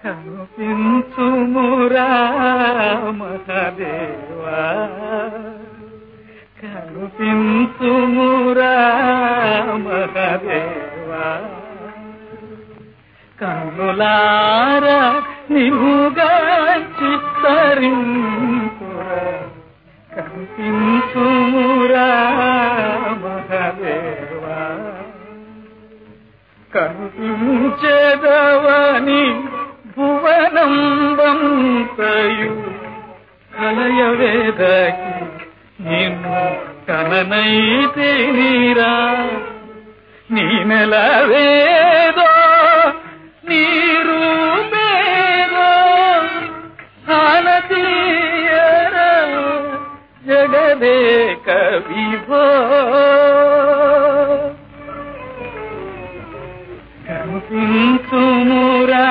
కనుపించుమురా మహదేవా కనుపించుమురా మహదేవా కన్నులార నిలుగా చిత్తరింపురా కనిపించుమురా మహదేవా కనిపించేదవని భువనంబంతయు కలయవేదకి నిన్ను కననైతే నీరా నీ నెలవేదో నీరు మేదో హానతీయర జగదేక విభో కనిపించుమురా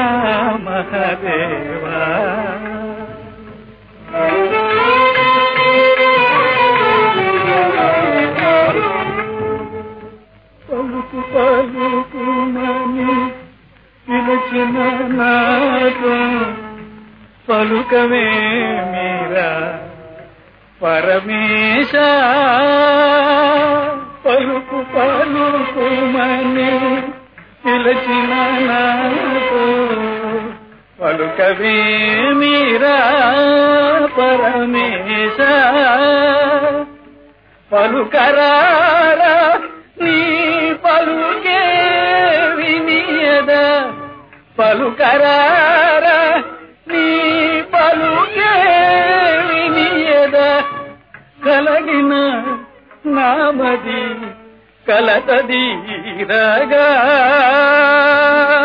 మహదేవా పలుకు పలుకుమని పిలిచిన నాతో పలుకవే మీరా పరమేశ పలుకు పలుకుమని పిలిచిన నాతో పలుకవే మీరా పరమేశ పలుకరారా నీ పలుకే వినియద పలుకరారా నీ పలుకే వినియద కలగిన నామది కలతదీరగా